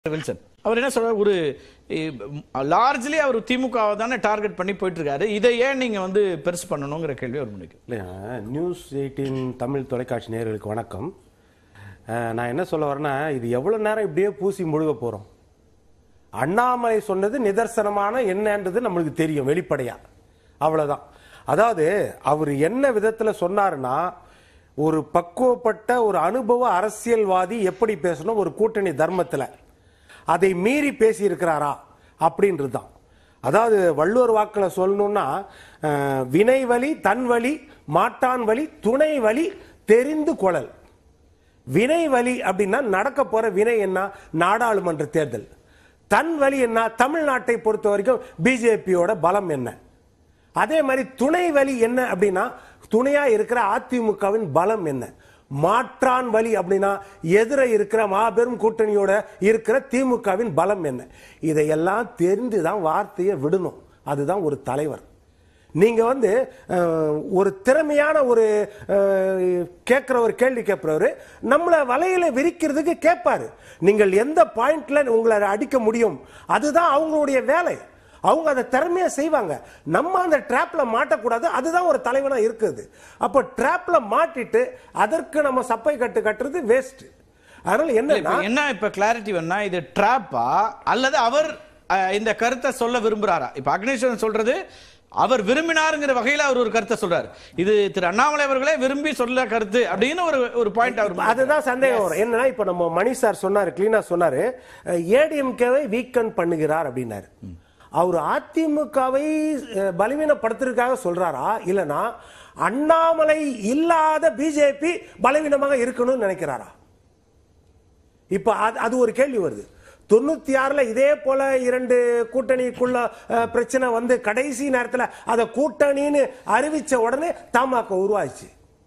Wilson அவர் என்ன சொல்றாரு ஒரு லார்ஜ்லி அவர் திமுகவை தானே டார்கெட் பண்ணி போயிட்டு இருக்காரு இதை ஏன் நீங்க வந்து பெருசு பண்ணணுங்கிற கேள்வி அவர் முன்னிக்கு இல்லையா நியூஸ் எயிட்டீன் தமிழ் தொலைக்காட்சி நேயர்களுக்கு வணக்கம் அஹ், நான் என்ன சொல்ல வரேன்னா இது எவ்வளவு நேரம் இப்படியே பூசி முழுக போறோம் அண்ணாமலை சொன்னது நிதர்சனமான என்னன்றது நம்மளுக்கு தெரியும் வெளிப்படையா அவ்வளவுதான் அதாவது அவர் என்ன விதத்துல சொன்னாருன்னா ஒரு பக்குவப்பட்ட ஒரு அனுபவ அரசியல்வாதி எப்படி பேசணும் ஒரு கூட்டணி தர்மத்துல அதை மீறி பேசி இருக்கிறாரா அப்படின்றது தான் அதாவது வள்ளுவர் வாக்கில் சொல்லணும்னா அஹ், வினை வழி தன் வழி மாட்டான் வழி துணை வழி தெரிந்து கொள்ளல் வினை வழி அப்படின்னா நடக்க போற வினை என்ன நாடாளுமன்ற தேர்தல் தன் வழி என்ன தமிழ்நாட்டை பொறுத்த வரைக்கும் பிஜேபியோட பலம் என்ன அதே மாதிரி துணை வழி என்ன அப்படின்னா துணையா இருக்கிற அதிமுகவின் பலம் என்ன மாற்றான் வழி அப்படின்னா எதிர இருக்கிற மாபெரும் கூட்டணியோட இருக்கிற திமுகவின் பலம் என்ன இதையெல்லாம் தெரிந்து தான் வார்த்தையை விடணும் அதுதான் ஒரு தலைவர் நீங்க வந்து அஹ், ஒரு திறமையான ஒரு அஹ், கேட்கிற ஒரு கேள்வி கேட்கிறவரு நம்மளை வலையில விரிக்கிறதுக்கு கேட்பாரு நீங்கள் எந்த பாயிண்ட்ல உங்களை அடிக்க முடியும் அதுதான் அவங்களுடைய வேலை அவங்க அதை திறமையா செய்வாங்க நம்ம அந்த ட்ராப்ல மாட்டக்கூடாது அதுதான் ஒரு தலைவனா இருக்குது அப்போ ட்ராப்ல மாட்டிட்டு அதற்கு நம்ம சப்பை கட்டு கட்டுறது வேஸ்ட் அதனால இப்ப என்னன்னா என்ன இப்ப கிளாரிட்டி வேணா இது ட்ராப்பா அல்லது அவர் அஹ், இந்த கருத்தை சொல்ல விரும்புறாரா இப்ப அக்னேஸ்வரன் சொல்றது அவர் விரும்பினாருங்கிற வகையில அவர் ஒரு கருத்தை சொல்றாரு இது திரு அண்ணாமலை அவர்களே விரும்பி சொல்ல கருத்து அப்படின்னு ஒரு ஒரு பாயிண்ட் அவர் முன்வைக்கிறார். அதுதான் சந்தேகம் வரும் என்னன்னா இப்ப நம்ம மணி சார் சொன்னாரு கிளீனா சொன்னாரு ஏடிஎம்கேவை வீக்கன் பண்ணுகிறார் அப்படின்னாரு அவர் அதிமுகவை அஹ், பலவீனப்படுத்துறதுக்காக சொல்றாரா இல்லனா அண்ணாமலை இல்லாத பிஜேபி பலவீனமாக இருக்கணும்னு நினைக்கிறாரா இப்ப அது அது ஒரு கேள்வி வருது தொண்ணூத்தி ஆறுல இதே போல இரண்டு கூட்டணிக்குள்ள அஹ், பிரச்சனை வந்து கடைசி நேரத்துல அத கூட்டணின்னு அறிவிச்ச உடனே தமாக உருவாச்சு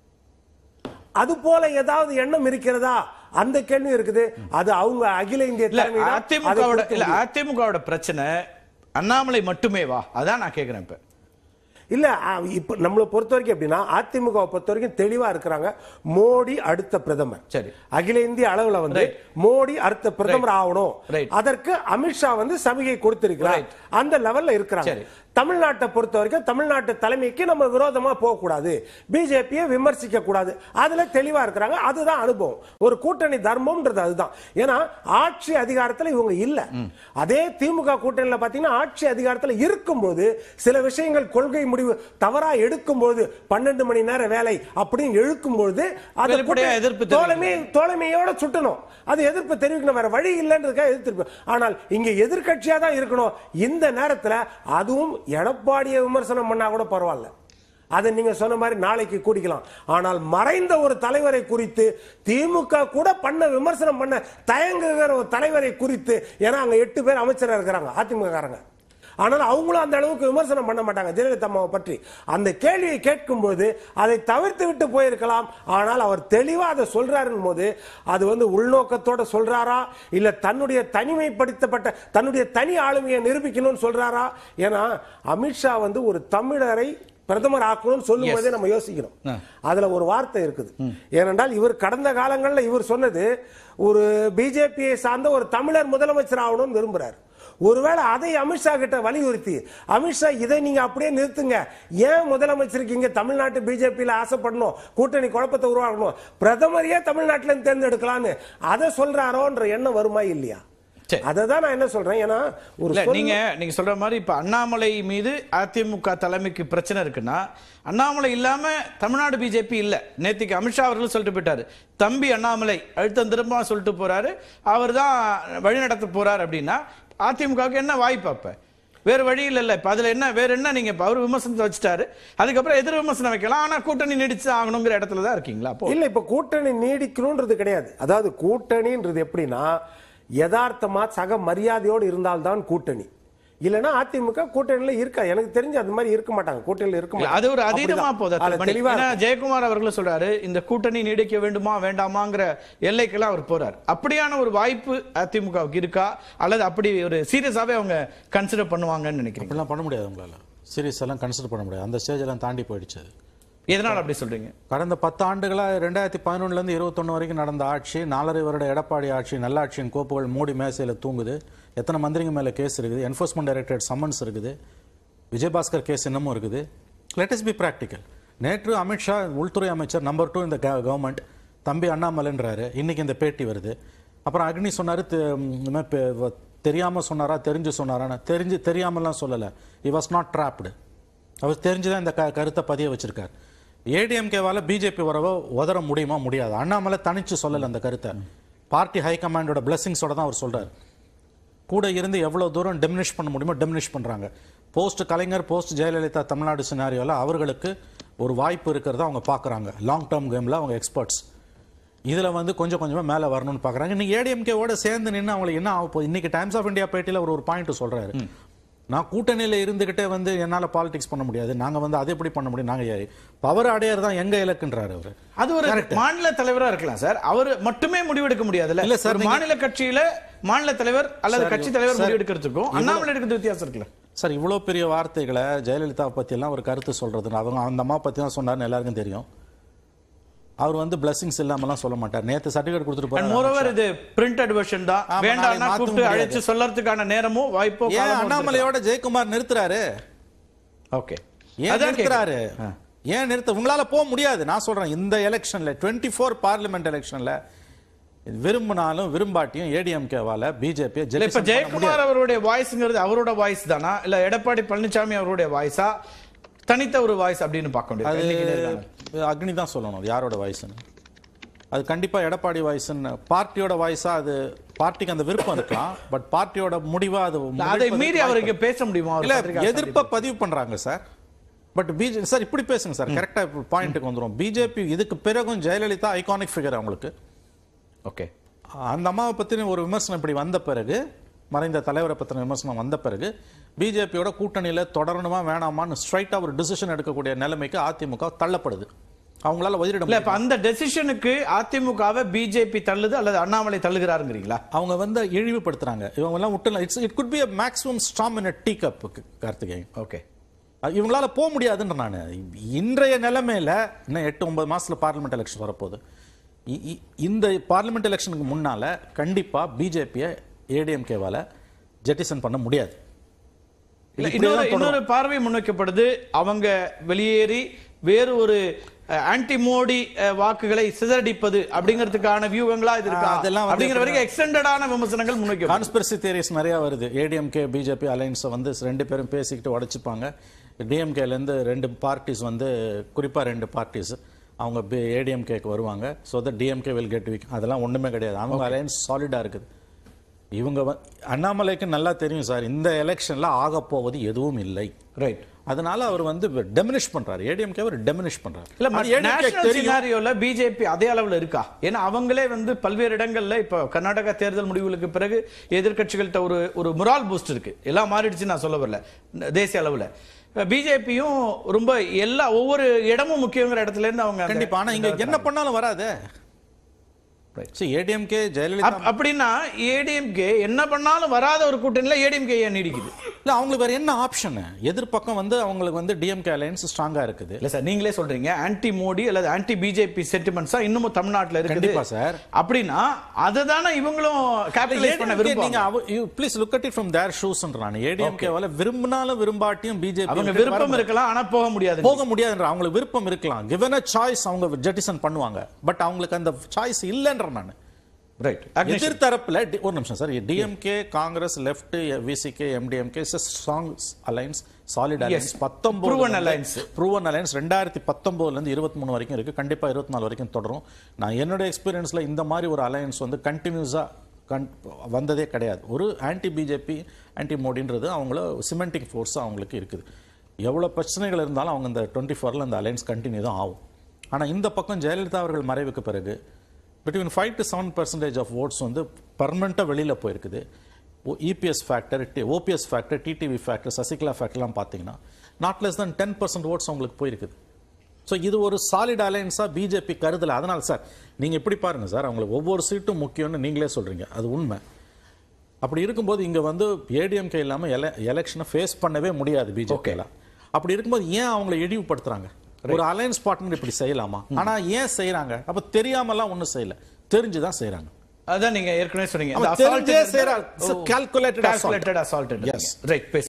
அது போல ஏதாவது எண்ணம் இருக்கிறதா அந்த கேள்வி இருக்குது அது அவங்க அகில இந்திய இல்ல தலைமை தான் அதை அதிமுகவோட கொடுக்க இல்ல முடியும். அதிமுகவோட பிரச்சனை அண்ணாமலை மட்டுமே வா அதான் நான் கேக்குறேன் இப்ப இல்ல அ- இப்ப நம்மளை பொறுத்த வரைக்கும் எப்படின்னா அதிமுக பொறுத்த வரைக்கும் தெளிவா இருக்கிறாங்க மோடி அடுத்த பிரதமர் சரி. அகில இந்திய அளவுல வந்து Right. மோடி அடுத்த பிரதமர் ஆகணும் Right. அதற்கு அமித்ஷா வந்து சமிகை கொடுத்திருக்கிறார் Right. அந்த லெவல்ல இருக்கிறாங்க சரி. தமிழ்நாட்டை பொறுத்த வரைக்கும் தமிழ்நாட்டு தலைமைக்கு நம்ம விரோதமா போக கூடாது பிஜேபியை விமர்சிக்க கூடாது அதுல தெளிவா இருக்கிறாங்க அதுதான் அனுபவம் ஒரு கூட்டணி தர்மம்ன்றது அதுதான் ஏன்னா ஆட்சி அதிகாரத்துல இவங்க இல்ல அதே திமுக கூட்டணியில பாத்தீங்கன்னா ஆட்சி அதிகாரத்துல இருக்கும்போது சில விஷயங்கள் கொள்கை முடிவு தவறா எடுக்கும்போது பன்னெண்டு மணி நேர வேலை அப்படின்னு இழுக்கும்போது அதை வெளிப்படையா கூட்டணி- எதிர்ப்பு தோழமை தோழமையோட சுட்டணும் அது எதிர்ப்பு தெரிவிக்கணும் வேற வழி இல்லைன்றதுக்காக எதிர்த்து ஆனால் இங்க எதிர்க்கட்சியா தான் இருக்கணும் இந்த நேரத்துல அதுவும் எடப்பாடியை விமர்சனம் பண்ணா கூட பரவாயில்ல அதை நீங்க சொன்ன மாதிரி நாளைக்கு கூடிக்கலாம் ஆனால் மறைந்த ஒரு தலைவரை குறித்து திமுக கூட பண்ண விமர்சனம் பண்ண தயங்குகிற ஒரு தலைவரை குறித்து ஏன்னா அங்க எட்டு பேர் அமைச்சரா இருக்கிறாங்க அதிமுக காரங்க ஆனால் அவங்களும் அந்த அளவுக்கு விமர்சனம் பண்ண மாட்டாங்க ஜெயலலிதா அம்மாவை பற்றி அந்த கேள்வியை கேட்கும்போது அதை தவிர்த்து விட்டு போயிருக்கலாம் ஆனால் அவர் தெளிவா அதை சொல்றாருன்னு போது அது வந்து உள்நோக்கத்தோட சொல்றாரா இல்ல தன்னுடைய தனிமைப்படுத்தப்பட்ட தன்னுடைய தனி ஆளுமையை நிரூபிக்கணும்னு சொல்றாரா ஏன்னா அமித்ஷா வந்து ஒரு தமிழரை பிரதமர் ஆக்கணும்னு சொல்லும் போதே நம்ம யோசிக்கணும் ஆ. அதுல ஒரு வார்த்தை இருக்குது ஏனென்றால் இவர் கடந்த காலங்களில் இவர் சொன்னது ஒரு பிஜேபியை சார்ந்த ஒரு தமிழர் முதலமைச்சர் ஆகணும்னு விரும்புறாரு ஒருவேளை அதை அமித்ஷா கிட்ட வலியுறுத்தி அமித்ஷா இதை நீங்க அப்படியே நிறுத்துங்க ஏன் முதலமைச்சருக்கு இங்க தமிழ்நாட்டு பிஜேபியில ஆசைப்படணும் கூட்டணி குழப்பத்தை உருவாக்கணும் பிரதமரையே தமிழ்நாட்டில இருந்து தேர்ந்தெடுக்கலாம்னு அதை சொல்றாரோன்ற எண்ணம் வருமா இல்லையா சரி. அதை தான் நான் என்ன சொல்றேன் ஏன்னா ஒரு இல்ல சொல் நீங்க நீங்க சொல்ற மாதிரி இப்ப அண்ணாமலை மீது அதிமுக தலைமைக்கு பிரச்சனை இருக்குன்னா அண்ணாமலை இல்லாம தமிழ்நாடு பிஜேபி இல்ல நேத்திக்கு அமித்ஷா அவர்கள் சொல்லிட்டு போயிட்டாரு தம்பி அண்ணாமலை அழுத்தம் திரும்ப சொல்லிட்டு போறாரு அவர் தான் வழி நடத்த போறாரு அப்படின்னா அதிமுகவுக்கு என்ன வாய்ப்பு அப்ப வேற வழி இல்ல இப்ப அதுல என்ன வேற என்ன நீங்க இப்ப அவர் விமர்சனத்தை வச்சுட்டாரு அதுக்கப்புறம் எதிர் விமர்சனம் வைக்கலாம் ஆனா கூட்டணி நீடிச்சு ஆகணுங்கிற இடத்துல தான் இருக்கீங்களா அப்போ இல்ல இப்ப கூட்டணி நீடிக்கணும்ன்றது கிடையாது அதாவது கூட்டணின்றது எப்படின்னா யதார்த்தமா சக மரியாதையோடு இருந்தால்தான் கூட்டணி இல்லனா அதிமுக கூட்டணியில இருக்கா எனக்கு தெரிஞ்சு அந்த மாதிரி இருக்க மாட்டாங்க கூட்டணியில இருக்க இல்ல, மாட்டாங்க அது ஒரு அதீதமா அப்படிதான். போதா அதுல தெளிவா ஏன்னா ஜெயக்குமார் அவர்களும் சொல்றாரு இந்த கூட்டணி நீடிக்க வேண்டுமா வேண்டாமாங்கிற எல்லைக்கெல்லாம் அவர் போறார் அப்படியான ஒரு வாய்ப்பு அதிமுகவுக்கு இருக்கா அல்லது அப்படி ஒரு சீரியஸாவே அவங்க கன்சிடர் பண்ணுவாங்கன்னு நினைக்கிறீங்க அப்படிலாம் பண்ண முடியாது உங்களால் சீரியஸ் எல்லாம் கன்சிடர் பண்ண முடியாது அந்த ஸ்டேஜ் எல்லாம் தாண்டி போயிடுச்சு அது எதனால அப்படி சொல்றீங்க கடந்த பத்து ஆண்டுகளா ரெண்டாயிரத்தி பதினொன்னுலேருந்து இருபத்தொன்று வரைக்கும் நடந்த ஆட்சி நாலரை வருட எடப்பாடி ஆட்சி நல்லாட்சியின் கோப்புகள் மூடி மேசையில் தூங்குது எத்தனை மந்திரிங்க மேலே கேஸ் இருக்குது என்ஃபோர்ஸ்மெண்ட் டைரக்டரேட் சம்மன்ஸ் இருக்குது விஜயபாஸ்கர் கேஸ் இன்னமும் இருக்குது லெட் இஸ் பி ப்ராக்டிக்கல் நேற்று அமித்ஷா உள்துறை அமைச்சர் நம்பர் டூ இந்த கவர்மெண்ட் தம்பி அண்ணாமலைன்றாரு இன்னைக்கு இந்த பேட்டி வருது அப்புறம் அக்னி சொன்னாரு தெ- இந்த மாதிரி பெ- வ- தெரியாம சொன்னாரா தெரிஞ்சு சொன்னாரா தெரிஞ்சு தெரியாமலாம் சொல்லல he was நாட் trapped அவர் தெரிஞ்சுதான் இந்த க கருத்தை பதிய வச்சிருக்கார் ஏடிஎம்கேவால பிஜேபி வரவோ உதற முடியுமா முடியாது அண்ணாமலை தனிச்சு சொல்லல அந்த கருத்தை பார்ட்டி ஹைகமாண்டோட பிளெஸிங்ஸோட தான் அவர் சொல்றாரு கூட இருந்து எவ்வளவு தூரம் டெமினிஷ் பண்ண முடியுமோ டெமினிஷ் பண்றாங்க போஸ்ட் கலைஞர் போஸ்ட் ஜெயலலிதா தமிழ்நாடு சினாரியோல அவர்களுக்கு ஒரு வாய்ப்பு இருக்கிறத அவங்க பார்க்கறாங்க லாங் டேர்ம் கேம்ல அவங்க எக்ஸ்பர்ட்ஸ் இதுல வந்து கொஞ்சம் கொஞ்சமா மேல வரணும்னு பார்க்கறாங்க இன்னைக்கு ஏடிஎம்கேவோட சேர்ந்து நின்று அவங்களுக்கு என்ன ஆக போகுது இன்னைக்கு டைம்ஸ் ஆஃப் இந்தியா பேட்டியில ஒரு ஒரு பாயிண்ட் சொல்றாரு நான் கூட்டணியில இருந்துகிட்டே வந்து என்னால பாலிடிக்ஸ் பண்ண முடியாது நாங்க வந்து அதை எப்படி பண்ண முடியும் நாங்க பவர் அடையறது தான் எங்க இலக்குன்றாரு அவரு அது ஒரு மாநில தலைவரா இருக்கலாம் சார் அவர் மட்டுமே முடிவெடுக்க முடியாதுல்ல இல்ல சார், ஒரு நீங்க- மாநில கட்சியில மாநில தலைவர் அல்லது கட்சி தலைவர் சார், முடிவெடுக்கிறதுக்கும் அண்ணாமலை எடுக்கிறது வித்தியாசம் இருக்குல்ல சார் இவ்வளோ பெரிய வார்த்தைகளை ஜெயலலிதா பத்தி எல்லாம் ஒரு கருத்து சொல்றது அவங்க அந்த அம்மா பத்தி தான் சொன்னாருன்னு எல்லாருக்கும் தெரியும் அவர் வந்து பிளஸிங்ஸ் இல்லாமலாம் சொல்ல மாட்டார் நேத்து சர்டிஃபிகேட் கொடுத்துட்டு அண்ட் போறாரு மோரோவர் இது பிரிண்டட் வெர்ஷன் தான் ஆமா, வேண்டாம்னா நாளைக்கு மாத்த கூப்பிட்டு முடியாது. அழைச்சு சொல்லறதுக்கான நேரமோ வாய்ப்போ ஏன் அண்ணாமலையோட ஜெயக்குமார் நிறுத்துறாரு ஓகே ஏன் நிறுத்துறாரு ஏன் நிறுத்த உங்களால போக முடியாது நான் சொல்றேன் இந்த எலெக்ஷன்ல 24 ஃபோர் பார்லிமெண்ட் எலெக்ஷன்ல விரும்பினாலும் விரும்பாட்டியும் ஏடிஎம்கேவால பிஜேபி இல்ல இப்ப ஜெயக்குமார் அவருடைய வாய்ஸ்ங்கிறது அவரோட வாய்ஸ் தானா இல்ல எடப்பாடி பழனிசாமி அவருடைய வாய்ஸா தனித்த ஒரு வாய்ஸ் அப்படின்னு பார்க்க முடியாது இன்னைக்கு நேர்காணல். அது அக்னி தான் சொல்லணும் அது யாரோட வாய்ஸ்னு அது கண்டிப்பா எடப்பாடி வாய்ஸ்ன்னு பார்ட்டியோட வாய்ஸா அது பார்ட்டிக்கு அந்த விருப்பம் இருக்கலாம் பட் பார்ட்டியோட முடிவா அது இல்ல, அதை மீறி அவர் இங்க பேச முடியுமா அவர் இல்ல பத்திரிகை எதிர்ப்ப பதிவு பண்றாங்க சார் பட் பிஜே சார் இப்படி பேசுங்க சார் கரெக்டா பாயிண்ட்டுக்கு வந்துரும் பிஜேபி இதுக்கு பிறகும் ஜெயலலிதா ஐகானிக் ஃபிகர் அவங்களுக்கு ஓகே அந்த அம்மாவை பத்தின ஒரு விமர்சனம் இப்படி வந்த பிறகு மறைந்த தலைவரை பத்தின விமர்சனம் வந்த பிறகு பிஜேபியோட கூட்டணியில தொடரணுமா வேணாமான்னு ஸ்ட்ரைட்டா ஒரு டிசிஷன் எடுக்கக்கூடிய நிலைமைக்கு அதிமுக தள்ளப்படுது அவங்களால வதிரிட இல்ல முடியல. இப்ப அந்த டெசிஷனுக்கு அதிமுகவை பிஜேபி தள்ளுது அல்லது அண்ணாமலை தள்ளுகிறாருங்கிறீங்களா அவங்க வந்து இழிவுபடுத்துறாங்க இவங்க எல்லாம் விட்டுல it's it good be a maximum storm in tea cup Karthikeyan okay அது இவங்களால போக முடியாதுன்ற நான் இன்றைய நிலைமையில இன்னும் எட்டு ஒன்பது மாசத்துல பார்லிமெண்ட் எலெக்ஷன் வரப்போகுது இ- இ- இந்த பார்லிமெண்ட் எலெக்ஷனுக்கு முன்னால கண்டிப்பா பிஜேபியை ஏடிஎம்கேவால ஜெட்டிசன் பண்ண முடியாது இல்ல, இப்படியே இன்னொரு தான் தொடரும். இன்னொரு பார்வை முன்வைக்கப்படுது அவங்க வெளியேறி வேறு ஒரு ஆன்டி மோடி அஹ், வாக்குகளை சிதறடிப்பது அப்படிங்கிறதுக்கான வியூகங்களா இது இருக்கா ஆ, அதெல்லாம் வந்து அப்படிங்கிற வரைக்கும் எக்ஸ்டெண்டடான விமர்சனங்கள் முன்வைக்க கான்ஸ்பிரசி தியரிஸ் நிறைய வருது ஏடிஎம்கே பிஜேபி அலைன்ஸை வந்து ரெண்டு பேரும் பேசிக்கிட்டு உடைச்சுப்பாங்க டிஎம்கேலேருந்து ரெண்டு பார்ட்டிஸ் வந்து குறிப்பாக ரெண்டு பார்ட்டிஸ் அவங்க ஏடிஎம்கேக்கு வருவாங்க so that DMK will get weak அதெல்லாம் ஒன்றுமே கிடையாது அவங்க அலைன்ஸ் சாலிடாக இருக்குது இவங்க வ- அண்ணாமலைக்கு நல்லா தெரியும் சார் இந்த எலெக்ஷன்ல ஆக போவது எதுவும் இல்லை ரைட் அதனால அவர் வந்து டெமினிஷ் பண்றாரு ஏடிஎம்கே அவர் டெமினிஷ் பண்றாரு இல்ல அது ADMK க்கு நேஷனல் தெரியும் சினாரியோல பிஜேபி அதே அளவுல இருக்கா ஏன்னா அவங்களே வந்து பல்வேறு இடங்கள்ல இப்ப கர்நாடகா தேர்தல் முடிவுகளுக்கு பிறகு எதிர்க்கட்சிகள்கிட்ட ஒரு ஒரு முரால் பூஸ்ட் இருக்கு எல்லாம் மாறிடுச்சு நான் சொல்ல வரல தேசிய அளவுல பிஜேபியும் ரொம்ப எல்லா ஒவ்வொரு இடமும் முக்கியங்கிற இடத்துல இருந்து அவங்க அந்த- கண்டிப்பா ஆனா இங்க என்ன பண்ணாலும் வராதே சரி ஏடிஎம்கே ஜெயலலிதா அப்- அப்படின்னா ஏடிஎம்கே என்ன பண்ணாலும் வராத ஒரு கூட்டணியில ஏடிஎம்கே ஏன் நீடிக்குது இல்ல அவங்களுக்கு வேற என்ன ஆப்ஷன் எதிர்பக்கம் வந்து அவங்களுக்கு வந்து டிஎம்கே அலையன்ஸ் ஸ்ட்ராங்கா இருக்குது இல்ல சார் நீங்களே சொல்றீங்க ஆன்டி மோடி அல்லது ஆன்டி பிஜேபி சென்டிமெண்ட்ஸா இன்னமும் தமிழ்நாட்டுல இருக்குது கண்டிப்பா சார். அப்படின்னா அதுதானே இவங்களும் கேபிட்டலைஸ் பண்ண ADMK விரும்புவாங்க நீங்க please look at it from their shoes நான் ஏடிஎம்கே வால விரும்பினாலும் விரும்பாட்டியும் பிஜேபி அவங்க விருப்பம் இருக்கலாம் ஆனா போக முடியாது போக முடியாதுன்ற அவங்களுக்கு விருப்பம் இருக்கலாம் கிவன் அ சாய்ஸ் அவங்க ஜெட்டிசன் பண்ணுவாங்க பட் அவங்களுக்கு அந்த சாய்ஸ் இல்லைன்ற நான் ரைட் எதிர்த்தரப்புல டி- ஒரு நிமிஷம் sir DMK Congress left VCK MDMK strong alliance solid alliance பத்தொன்பது Proven alliance. ப்ரூவன் அலைன்ஸ் ரெண்டாயிரத்தி பத்தொன்பதுல இருந்து இருபத்தி மூணு வரைக்கும் இருக்கு கண்டிப்பா இருபத்தி நாலு வரைக்கும் தொடரும் நான் என்னோட எக்ஸ்பீரியன்ஸ்ல இந்த மாதிரி ஒரு அலையன்ஸ் வந்து கண்டினியூஸா கன் வந்ததே கிடையாது ஒரு ஆன்டி பிஜேபி ஆன்டி மோடின்றது அவங்கள சிமெண்டிங் ஃபோர்ஸ் அவங்களுக்கு இருக்குது எவ்வளோ பிரச்சனைகள் இருந்தாலும் அவங்க இந்த டுவெண்ட்டி ஃபோரில் அந்த அலைன்ஸ் கண்டினியூ தான் ஆகும் ஆனால் இந்த பக்கம் ஜெயலலிதா அவர்கள் மறைவுக்கு பிறகு between five to seven percentage of votes வந்து பர்மனெண்ட்டாக வெளியில் போயிருக்குது EPS factor OPS factor TTV factor Sasikala ஃபேக்டர்லாம் பார்த்தீங்கன்னா not less than ten percent votes அவங்களுக்கு போயிருக்குது ஸோ இது ஒரு சாலிட் அலையன்ஸாக பிஜேபி கருதல அதனால சார் நீங்கள் எப்படி பாருங்க சார் அவங்களுக்கு ஒவ்வொரு சீட்டும் முக்கியம்னு நீங்களே சொல்கிறீங்க அது உண்மை அப்படி இருக்கும்போது இங்கே வந்து ஏடிஎம்கே இல்லாமல் எல எலெக்ஷனை ஃபேஸ் பண்ணவே முடியாது பிஜேபியில் அப்படி இருக்கும்போது ஏன் அவங்களை இழிவுபடுத்துறாங்க ஒரு அலையன்ஸ் பார்ட்னர் இப்படி செய்யலாமா ஆனா ஏன் செய்யறாங்க அப்ப தெரியாமலாம் ஒண்ணும் செய்யல தெரிஞ்சுதான் செய்யறாங்க அதான் நீங்க ஏற்கனவே சொன்னீங்க ஆமா, தெரிஞ்சே செய்றாங்க. It's a calculated assault. calculated assault Yes. Right பேச